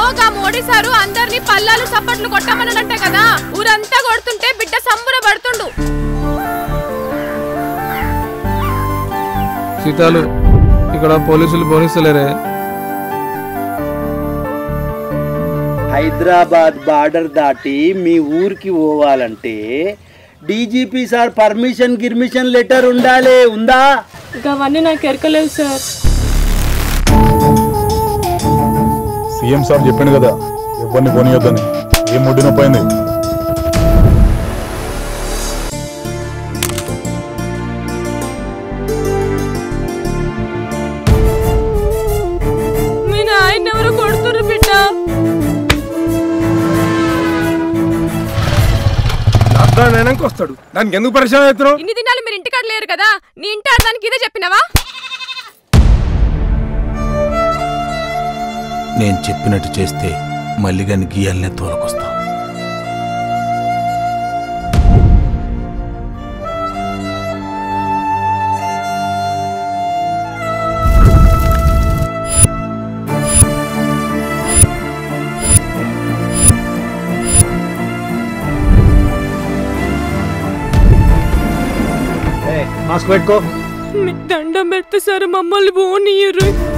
గా మోడీ సారు అందరినీ పల్లాలు సప్పట్లు కొట్టమన్నట్ట కదా ఊరంతా కొడుతుంటే బిడ్డ సంబరపడుతుండు సీతాలు ఇక్కడ పోలీసులు పోనిస్తలేరే హైదరాబాద్ బార్డర్ దాటి మీ ఊరికి పోవాలంటే డీజీపీ సార్ పర్మిషన్ గిర్మిషన్ లెటర్ ఉండాలి ఉందా అవన్నీ నాకు ఎరకలేవు సార్ సీఎం సార్ చెప్పిండు కదా ఎవరిని కొనియొద్దని ఏం ముడ్డి నొప్పి అయింది మీ నాయన ఎవరు కొడుతురు బిడ్డ లాక్డౌన్ అయినాక వస్తాడు దానికి ఎందుకు పరిశ్రమ అవుతున్నావు ఇన్ని దినాలు మీరు ఇంటికాడ లేరు కదా నీ ఇంటి ఆడదానికి ఇదే చెప్పినావా నేను చెప్పినట్టు చేస్తే మల్లిగాని గీయాలనే తోలకొస్తా మాస్క్ పెట్టుకో మీ దండం పెడితే సార్ మమ్మల్ని పోనీయరు